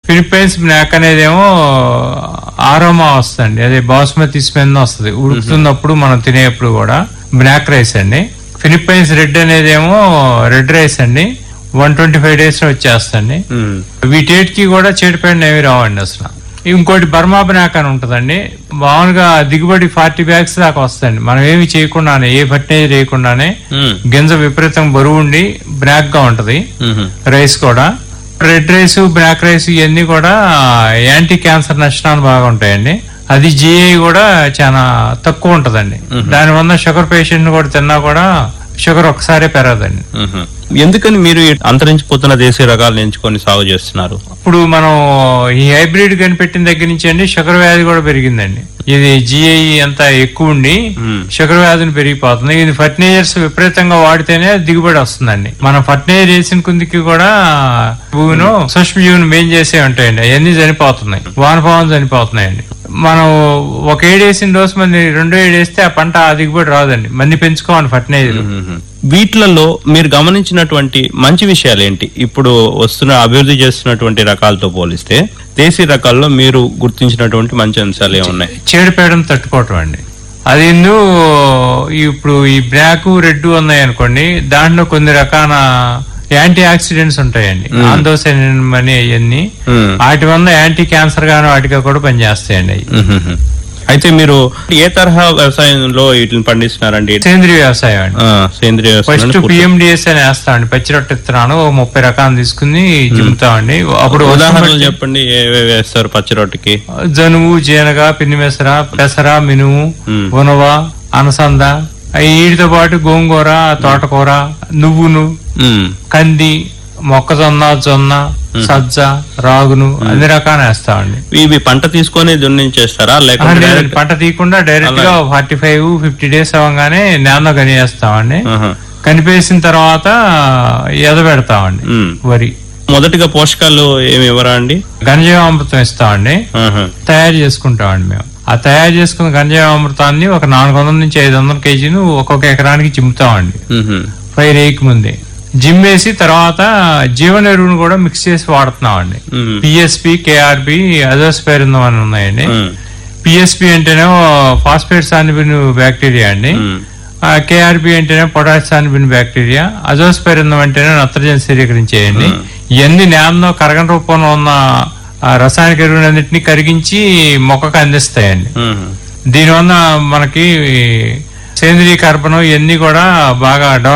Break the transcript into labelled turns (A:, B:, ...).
A: Philippines black అనేదేమో aroma వస్తుంది అదే basmati smell వస్తుంది ఉడుకుతున్నప్పుడు మనం తినేప్పుడు కూడా బ్లాక్ రైస్ అండి ఫిలిప్పైన్స్ రెడ్ అనేదేమో రెడ్ రైస్ అండి వన్ ట్వంటీ ఫైవ్ డేస్ వచ్చేస్తండి
B: ఉమ్,
A: వీటేటికి కూడా చెడిపోయిన ఏమి రావండి అసలు ఇంకోటి బర్మా బ్నాక్ అని ఉంటదండి మామూలుగా దిగుబడి ఫార్టీ బ్యాగ్స్ దాకా వస్తాయండి మనం ఏమి చేయకుండానే ఏ ఫర్టిలైజర్ చేయకుండానే
B: ఉమ్,
A: గింజ విపరీతం బరువు ఉండి బ్లాక్ గా ఉంటది
B: ఉమ్,
A: రైస్ కూడా రెడ్ రైస్ బ్లాక్ రైస్ ఇవన్నీ కూడా యాంటీ క్యాన్సర్ నష్టాలు బాగా ఉంటాయండి అది జిఐ కూడా చాలా తక్కువ ఉంటదండి దానివల్ల షుగర్ పేషెంట్ కూడా తిన్నా కూడా షుగర్ ఒకసారి పెరగదండి
B: ఉమ్. ఎందుకని మీరు ఈ అంతరించిపోతున్న దేశీయ రకాలను ఎంచుకొని సాగు చేస్తున్నారు
A: ఇప్పుడు మనం ఈ హైబ్రిడ్ కనిపెట్టిన దగ్గర నుంచి అండి షుగర్ వ్యాధి కూడా పెరిగిందండి ఇది జిఐ అంతా ఎక్కువ ఉండి
B: మ్మ్.
A: షుగర్ వ్యాధిని పెరిగిపోతుంది ఇది ఫర్టిలైజర్స్ విపరీతంగా వాడితేనే దిగుబడి వస్తుందండి మనం ఫర్టిలైజర్ వేసిన కుందికి కూడా భూమిను సూక్ష్మజీవుని మేం చేసే ఉంటాయండి అవన్నీ చనిపోతున్నాయి వానపావం చనిపోతున్నాయండి మనం ఒక ఏడు వేసిన డోస్ మంది రెండో ఏడు వేస్తే ఆ పంట ఆ దిగుబడి రాదండి మంది పెంచుకోవాలి ఫర్టిలైజర్
B: మ్మ్. వీటిలలో మీరు గమనించినటువంటి మంచి విషయాలు ఏంటి ఇప్పుడు వస్తున్న అభివృద్ధి చేస్తున్నటువంటి రకాలతో పోలిస్తే దేశీ రకాల్లో మీరు గుర్తించినటువంటి మంచి అంశాలు ఏమున్నాయి
A: చీడపేడను తట్టుకోవటం అండి అది ఎందు ఇప్పుడు ఈ బ్లాక్ రెడ్ ఉన్నాయి అనుకోండి దాంట్లో కొన్ని రకాల యాంటీ ఆక్సిడెంట్స్ ఉంటాయండి ఆందోసైన్ అని అవన్నీ
B: మ్మ్.
A: వాటి వల్ల యాంటీ క్యాన్సర్ గాను వాటిగా కూడా పనిచేస్తాయండి అవి
B: మ్మ్. అయితే మీరు ఏ తరహా వ్యవసాయంలో వీటిని పండిస్తున్నారండి
A: సేంద్రీయ వ్యవసాయం అండి
B: ఆ, సేంద్రియ
A: ఫస్ట్
B: వ్యవసాయంలో పూర్తి-
A: పిఎండిఎస్ అని వేస్తామండి పచ్చి రొట్టె ఇత్తనాలు ఓ ముప్పై రకాలు తీసుకుని జిమ్ముతామండి అప్పుడు
B: ఉదాహరణలు చెప్పండి ఏవే వేస్తారు పచ్చి రొట్టెకి
A: జనుము జీనగ పిన్నిమెసర పెసర మినుము
B: మ్మ్.
A: ఉనవ అనసంద అవి వీటితో పాటు గోంగూర తోటకూర నువ్వును
B: మ్మ్.
A: కంది మొక్కజొన్న జొన్న సజ్జ రాగును అన్ని రకాలు వేస్తామండి
B: ఇవి పంట తీసుకొని దున్నించేస్తారా
A: ఆ,
B: లేకుంటే
A: లేదండి,
B: direct-
A: పంట తీయకుండా డైరెక్ట్ గా ఫార్టీ ఫైవ్ ఫిఫ్టీ డేస్ అవ్వగానే నేల కనివేస్తామండి
B: ఆహా.
A: కనిపేసిన తర్వాత ఎదబెడతామండి
B: మ్మ్.
A: వరి
B: మొదటిగా పోషకాలు ఏమి ఇవ్వరా అండి
A: గంజామృతం ఇస్తామండి
B: ఆహా.
A: తయారు చేసుకుంటామండి మేము ఆ తయారు చేసుకున్న గంజామృతాన్ని ఒక నాలుగు వందల నుంచి ఐదు వందల కేజీలు ఒక్కొక్క ఎకరానికి చిమ్ముతామండి
B: మ్మ్.
A: ఫైర్ వేయక ముందే జిమ్ వేసి తర్వాత జీవన ఎరువును కూడా మిక్స్ చేసి వాడుతున్నామండి
B: మ్మ్.
A: పిఎస్పి కేఆర్బి అజోస్పైరిందం అని ఉన్నాయండి
B: మ్మ్.
A: పిఎస్పి అంటేనేమో ఫాస్ఫేట్ సానిబిన్ బ్యాక్టీరియా అండి
B: మ్మ్.
A: కేఆర్బి అంటేనే పొటాష్ సానిబిన్ బ్యాక్టీరియా అజోస్పైరిందం అంటేనే నత్రజని స్థిరీకరించేయండి ఇవన్నీ నేలలో కరగని రూపంలో ఉన్న ఆ రసాయనిక ఎరువులన్నింటినీ కరిగించి మొక్కకు అందిస్తాయండి
B: మ్మ్.
A: దీనివల్ల మనకి సేంద్రీయ కర్బనం ఇవన్నీ కూడా బాగా డెవలప్